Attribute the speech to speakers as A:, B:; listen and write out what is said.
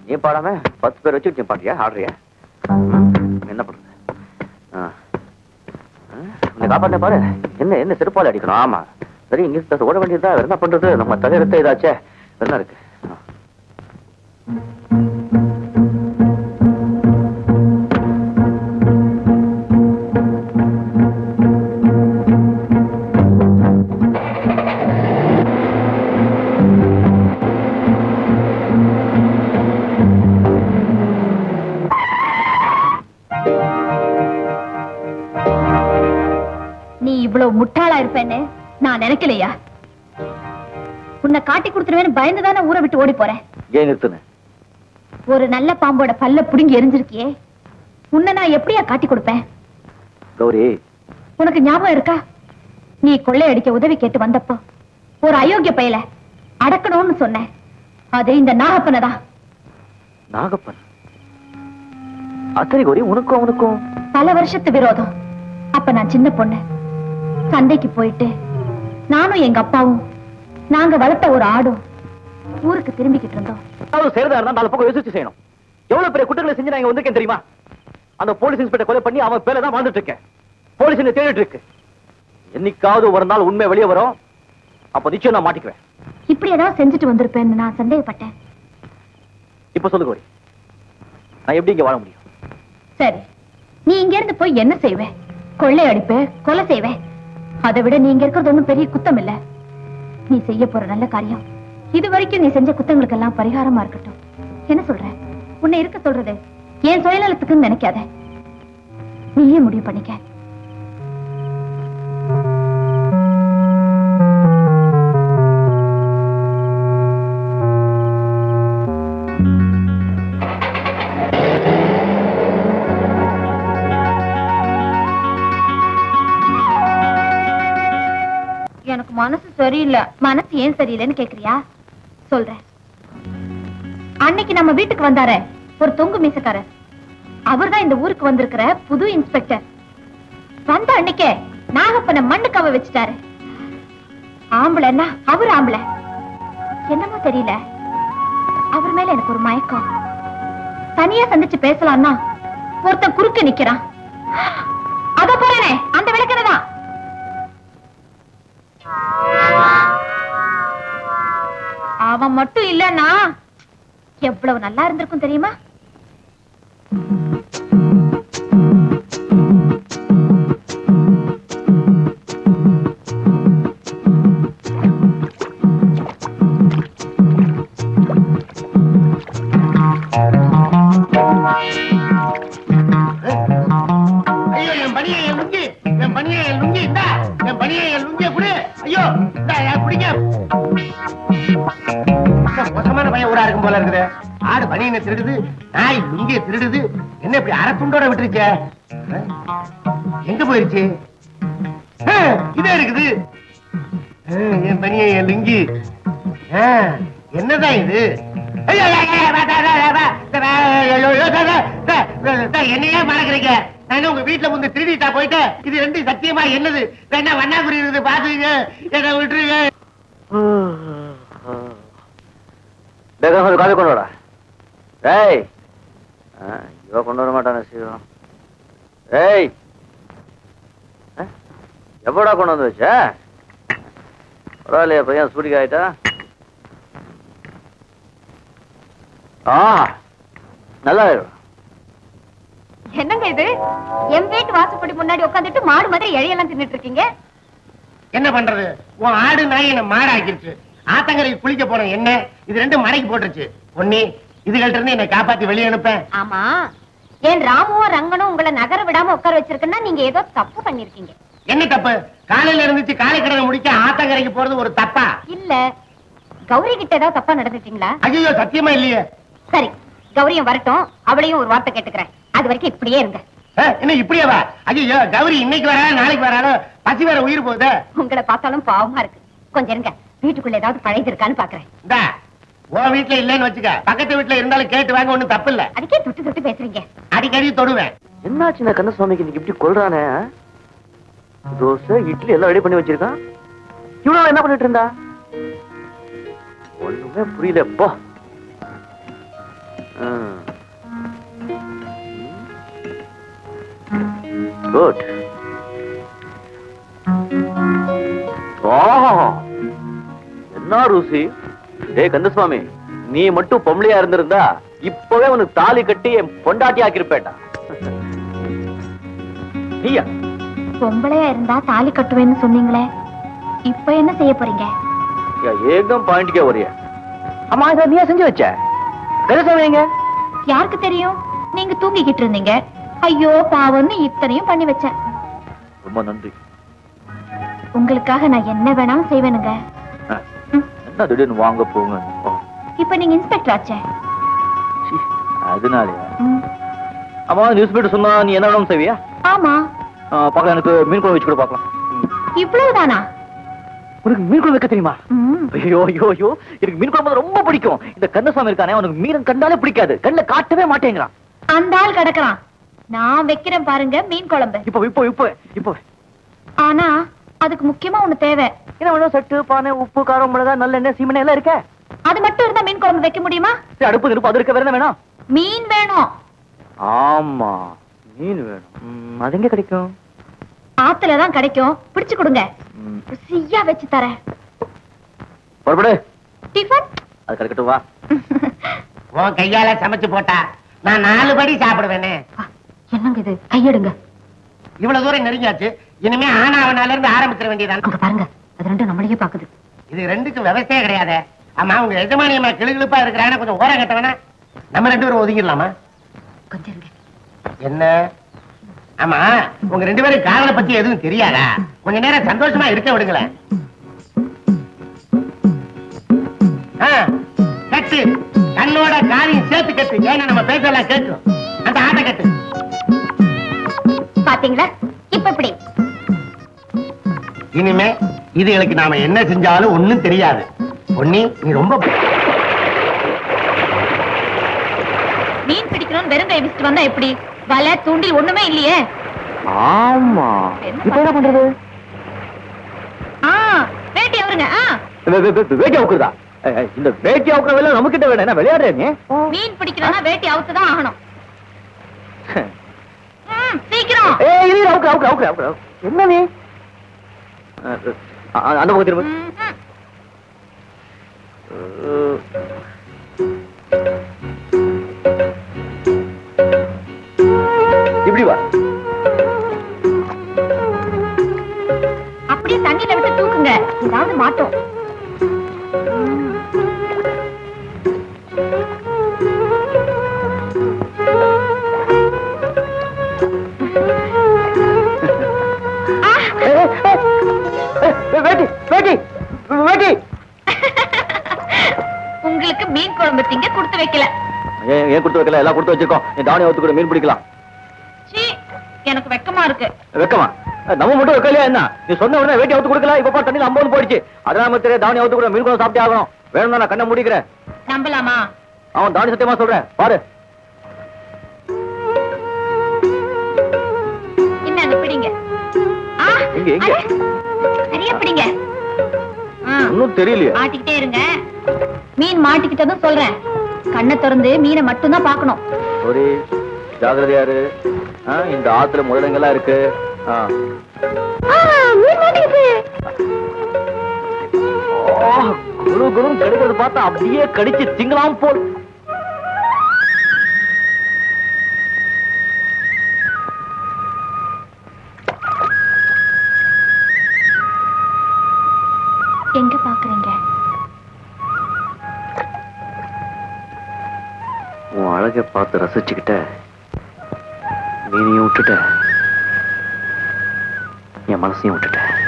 A: நீ பாடாம பத்து பேர் வச்சு நீ பாடுறியா ஆடுறியா ம், என்ன பண்றது ஆ. ஆ, உன்னை காப்பாத்த பாரு என்ன என்ன செருப்பால் அடிக்கணும் ஆமா சரி இங்க இருந்து ஓட வேண்டியதா வேற என்ன பண்றது நம்ம தகரத்தை இதாச்சே வேற என்ன இருக்கு ஆ.
B: நீ இவ்வளவு முட்டாளா இருப்பேன்னு நான் நினைக்கலையா உன்னை காட்டி கொடுத்துருவேன்னு பயந்துதானே ஊரை விட்டு ஓடி போறேன்
A: ஏன் நிறுத்துன
B: ஒரு நல்ல பாம்போட பல்ல புடுங்கி எரிஞ்சிருக்கியே உன்னை நான் எப்படியா காட்டி கொடுப்பேன்
A: கௌரி
B: உனக்கு ஞாபகம் இருக்கா நீ கொள்ளையடிக்க உதவி கேட்டு வந்தப்போ ஒரு அயோக்கிய பயல அடக்கணும்னு சொன்னேன் அது இந்த நாகப்பனை தான்
A: நாகப்பன் அத்தனை கௌரி உனக்கும் அவனுக்கும்
B: பல வருஷத்து விரோதம் அப்ப நான் சின்ன பொண்ணு சந்தைக்கு போயிட்டு நானும் எங்க அப்பாவும் நாங்க வளர்த்த ஒரு ஆடும் ஊருக்கு திரும்பிக்கிட்டு இருந்தோம்
A: ஏதாவது செய்யறதா இருந்தா நாலு பக்கம் யோசிச்சு செய்யணும் எவ்வளவு பெரிய குற்றங்களை செஞ்சு நான் இங்க வந்திருக்கேன் தெரியுமா அந்த போலீஸ் இன்ஸ்பெக்டர் கொலை பண்ணி அவன் பேர்ல தான் வாழ்ந்துட்டு இருக்கேன் போலீஸ் என்ன தேடிட்டு இருக்கு என்னைக்காவது ஒரு நாள் உண்மை வெளியே வரும் அப்ப நிச்சயம் நான் மாட்டிக்குவேன்
B: இப்படி ஏதாவது செஞ்சுட்டு வந்திருப்பேன்னு நான் சந்தேகப்பட்டேன்
A: இப்ப சொல்லு கோரி நான் எப்படி இங்க வாழ முடியும்
B: சரி நீ இங்க இருந்து போய் என்ன செய்வே கொள்ளை அடிப்ப கொலை செய்வே அதை விட நீ இங்க இருக்கிறது ஒண்ணும் பெரிய குத்தம் இல்ல நீ செய்ய போற நல்ல காரியம் இது வரைக்கும் நீ செஞ்ச குத்தங்களுக்கெல்லாம் பரிகாரமா இருக்கட்டும் என்ன சொல்ற உன்னை இருக்க சொல்றது என் சுயநலத்துக்குன்னு நினைக்காத நீயே முடிவு பண்ணிக்க எனக்கு மனசு சரியில்லை மனசு ஏன் சரியில்லைன்னு கேக்குறியா சொல்றேன் அன்னைக்கு நம்ம வீட்டுக்கு வந்தாரே ஒரு தொங்கு மீசக்காரர் அவர்தான் இந்த ஊருக்கு வந்திருக்கிற புது இன்ஸ்பெக்டர் வந்த அன்னைக்கே நாகப்பனை மண்ணுக்காவ வச்சுட்டாரு ஆம்பளைன்னா அவர் ஆம்பளை என்னமோ தெரியல அவர் மேல எனக்கு ஒரு மயக்கம் தனியா சந்திச்சு பேசலாம்னா ஒருத்தன் குறுக்க நிக்கிறான் அத போறேனே அந்த விளக்கணதான் அவன் மட்டும் இல்லன்னா எவ்வளவு நல்லா இருந்திருக்கும் தெரியுமா
C: ஐயோ என் பணியை என் லுங்கி என் பணியை என் லுங்கி இந்தா என் பணியை என் லுங்கிய குடு ஐயோ இந்தா என் பிடிங்க என்ன மோசமான பையன் ஊரா இருக்கும் போல இருக்குது ஆடு பனியனை திருடுது நாய் லுங்கிய திருடுது என்ன இப்படி அரை துண்டோட விட்டுருச்ச எங்க போயிருச்சு ஆ, இதே இருக்குது ஆ, என் பனியை என் லுங்கி ஆ, என்னதான் இது ஐயோ, ஐயோ, ஐயோ, வா, வா, வா, வா, வா. வா, ஐயோ, ஐயோ, வா, வா, வா, வா, வா, என்னையே மறக்கிறீங்க நான் உங்க வீட்டுல வந்து திருடிட்டா போயிட்டேன் இது ரெண்டு சத்தியமா என்னது வேணா வண்ணாக்குறி இருக்குது பாத்துங்க என்ன விட்டுருங்க
A: வேகம் கொஞ்சம் காஃபி கொண்டு வாடா ஏய் ஆ, இவ கொண்டு வர மாட்டானே சீக்கிரம் ஏய் ஆ, எப்படா கொண்டு வந்து வச்ச பரவாயில்லையா பையன் சூடிக்கு ஆயிட்டா ஆ நல்லா இருக்கு.
B: என்னங்க இது என் வீட்டு வாசப்படி முன்னாடி உட்காந்துட்டு மாடு மாதிரி இழையெல்லாம் தின்னுட்டு இருக்கீங்க
C: என்ன பண்றது உன் ஆடு நாய் என்ன மாடாக்கிருச்சு ஆத்தங்கரைக்கு குளிக்க போன என்ன இது ரெண்டும் மடைக்கு போட்டுருச்சு பொன்னி இதுகள்ட்ட இருந்து என்னை காப்பாத்தி வெளியே அனுப்பேன்
B: ஆமா ஏன் ராமுவும் ரங்கனும் உங்களை நகர விடாம உட்கார வச்சிருக்குன்னா நீங்க ஏதோ தப்பு பண்ணிருக்கீங்க
C: என்ன தப்பு காலையில இருந்துச்சு காலை கடனை முடிக்க ஆத்தங்கரைக்கு போறது ஒரு தப்பா
B: இல்ல கௌரி கிட்ட ஏதாவது தப்பா நடந்துட்டீங்களா
C: ஐயோ சத்தியமா இல்லையே
B: சரி கௌரியும் வரட்டும் அவளையும் ஒரு வார்த்தை கேட்டுக்கிறேன் அது வரைக்கும் இப்படியே இருங்க
C: ஆ, என்ன இப்படியே வா ஐயோ கௌரி இன்னைக்கு வரா நாளைக்கு வராளோ பசி வேற உயிர் போகுது
B: உங்களை பார்த்தாலும் பாவமா இருக்கு கொஞ்சம் இருங்க வீட்டுக்குள்ள ஏதாவது பழையது இருக்கான்னு பாக்குறேன்
C: இந்தா உன் வீட்டுல இல்லைன்னு வச்சுக்க பக்கத்து வீட்டுல இருந்தாலும் கேட்டு வாங்க ஒண்ணும் தப்பு இல்ல
B: அதுக்கே தொட்டு தொட்டு பேசுறீங்க
C: அடிக்கடி தொடுவேன்
A: என்னாச்சு நான் கண்ணசுவாமிக்கு இன்னைக்கு இப்படி கொள்றானே ஆ? தோசை இட்லி எல்லாம் ரெடி பண்ணி வச்சிருக்கான் இவ்வளவு என்ன பண்ணிட்டு இருந்தா ஒண்ணுமே புரியல போ குட் என்ன ருசி டேய் கந்தசுவாமி நீ மட்டும் பொம்பளையா இருந்திருந்தா இப்பவே உனக்கு தாலி கட்டி என் பொண்டாட்டி ஆக்கிருப்பேட்டா நீயா
B: பொம்பளையா இருந்தா தாலி கட்டுவேன்னு சொன்னீங்களே இப்ப என்ன செய்ய போறீங்க
A: யா, ஏகம் பாயிண்ட்க்கே வரிய அம்மா இதை நீயா செஞ்சு வச்ச கந்தசுவாமி எங்க
B: யாருக்கு தெரியும் நீங்க தூங்கிக்கிட்டு இருந்தீங்க ஐயோ பாவம்னு இத்தனையும் பண்ணி வச்சேன்
A: ரொம்ப நன்றி
B: உங்களுக்காக நான் என்ன வேணாலும் செய்வேனுங்க
A: ஆ, என்ன திடீர்னு வாங்க போங்க ஓ,
B: இப்ப நீங்க இன்ஸ்பெக்டர் ஆச்சே
A: சீ, அதனாலயா
B: ம்.
A: அம்மா நியூஸ் பேப்பர் சொன்னா நீ என்ன வேணும் செய்வியா
B: ஆமா
A: ஆ, பார்க்கலாம் எனக்கு மீன் குழம்பு வச்சு கூட பார்க்கலாம் ம்.
B: இவ்வளவுதானா
A: உனக்கு மீன் குழம்பு வைக்க தெரியுமா
B: ம்.
A: ஐயோ ஐயோ ஐயோ எனக்கு மீன் குழம்பு ரொம்ப பிடிக்கும் இந்த கந்தசாமி இருக்கானே அவனுக்கு மீன் கண்டாலே பிடிக்காது கண்ணுல காட்டவே மாட்டேங்கிறான்
B: அந்த ஆள் கிடக்குறான் நான் வைக்கிறேன் பாருங்க மீன் குழம்பு
A: இப்போ இப்போ இப்போ இப்போ
B: ஆனா அதுக்கு முக்கியமா ஒண்ணு தேவை
A: என்ன வேணும் சட்டு பானை உப்பு காரம் மிளகா நல்லெண்ணெய் சீமெண்ணெய் எல்லாம் இருக்க
B: அது மட்டும் இருந்தா மீன் குழம்பு வைக்க முடியுமா
A: சரி, அடுப்பு இருப்பு அது இருக்க வேற என்ன வேணும்
B: மீன் வேணும்
A: ஆமா மீன் வேணும் ம், அது எங்க கிடைக்கும்
B: ஆத்துல தான் கிடைக்கும் பிடிச்சு கொடுங்க
A: ம்,
B: ருசியா வச்சு தரேன்
A: புறப்படு
B: டிஃபன்
A: அது கிடைக்கட்டும் வா
C: உன் கையால சமைச்சு போட்டா நான் நாலு படி சாப்பிடுவேனே
B: என்னங்க இது கையெடுங்க
C: இவ்வளவு தூரம் நெருங்கியாச்சு இனிமே ஆனாவனால இருந்து ஆரம்பிச்சிட வேண்டியதான்
B: அங்க பாருங்க அது ரெண்டும் நம்மளையே பாக்குது
C: இது ரெண்டுக்கும் விவசாய கிடையாது ஆமா உங்க எஜமானியம்மா கிளுகிழுப்பா இருக்கிறான கொஞ்சம் ஓரம் கட்டவனா நம்ம ரெண்டு பேரும் ஒதுங்கிடலாமா
B: கொஞ்சம் இருங்க
C: என்ன ஆமா உங்க ரெண்டு பேரும் காதலை பத்தி எதுவும் தெரியாதா கொஞ்ச நேரம் சந்தோஷமா இருக்க விடுங்களேன் ஆ, கட்டு கண்ணோட காதையும் சேர்த்து கட்டு ஏன்னா நம்ம பேசலாம் கேட்கும் அந்த ஆட்டை கட்டு
B: பாத்தீங்களா இப்ப இப்படி
C: இனிமே இதுகளுக்கு நாம என்ன செஞ்சாலும் ஒண்ணும் தெரியாது பொன்னி நீ ரொம்ப
B: மீன் பிடிக்கணும்னு வெறும் கை வச்சுட்டு வந்தா எப்படி வலை தூண்டில் ஒண்ணுமே இல்லையே
A: ஆமா இப்போ என்ன பண்றது
B: ஆ வேட்டி அவருங்க ஆ
A: வே- வே- வே- வேட்டி அவுக்குறதா ஏய், ஏய், இந்த வேட்டி அவுக்குற வேலை நம்ம கிட்ட வேணும் என்ன விளையாடுற நீ
B: மீன் பிடிக்கணும்னா வேட்டி அவுத்துதான் ஆகணும் ம், சீக்கிரம்
A: ஏய் இது அவுக்கு அவுக்கு அவுக்கு அவுக்கு அவுக்கு. என்ன நீ அஹ், அஹ், அந்த பக்கம் திரும்ப
B: ம், ம்.
A: இப்படி வா
B: அப்படியே தண்ணியில விட்டு தூக்குங்க ஏதாவது மாட்டோம் ஆ!
A: ஏய், ஏய், ஏய், ஏய், வேட்டி வேட்டி வேட்டி
B: உங்களுக்கு மீன் குழம்பு திங்க கொடுத்து வைக்கல
A: ஏன் ஏன் கொடுத்து வைக்கல எல்லாம் கொடுத்து வச்சிருக்கோம் நீ தானியம் ஊத்து கூட மீன் பிடிக்கலாம்
B: சீ எனக்கு வெக்கமா இருக்கு
A: வெக்கமா அஹ், நம்ம மட்டும் வைக்கலையா என்ன நீ சொன்ன உடனே வேட்டி அவுத்து கொடுக்கல இப்ப பாரு தண்ணியில் ஐம்பது போயிடுச்சு அதனால நம்ம தெரியாது தானியம் அவுத்து கூட மீன் கூட சாப்பிட்டே ஆகணும் வேணும்னா நான் கண்ணை முடிக்கிறேன்
B: நம்பலாமா
A: அவன் தானி சத்தியமா சொல்றேன் பாரு
B: இந்தாங்க பிடிங்க ஆ,
A: எங்க, எங்க?
B: அட, சரியா பிடிங்க ஆ,
A: ஒன்னும் தெரியலையே
B: மாட்டிக்கிட்டே இருங்க மீன் மாட்டிக்கிட்டதும் சொல்றேன் கண்ணை திறந்து மீனை மட்டும்தான் பார்க்கணும்
A: சாரி ஜாகிரதையா இரு ஆ, இந்த ஆத்துல முதலங்கள்லாம் இருக்கு ஆ.
B: ஆ, மீன் மாட்டிக்கிச்சு
A: ஆ, குரு குரு கடிக்கிறது பார்த்தா அப்படியே கடிச்சு திங்கலாம் போல்
B: எங்க பாக்குறீங்க
A: உன் அழகை பார்த்து ரசிச்சுக்கிட்ட மீனையும் விட்டுட்ட என் மனசையும் விட்டுட்ட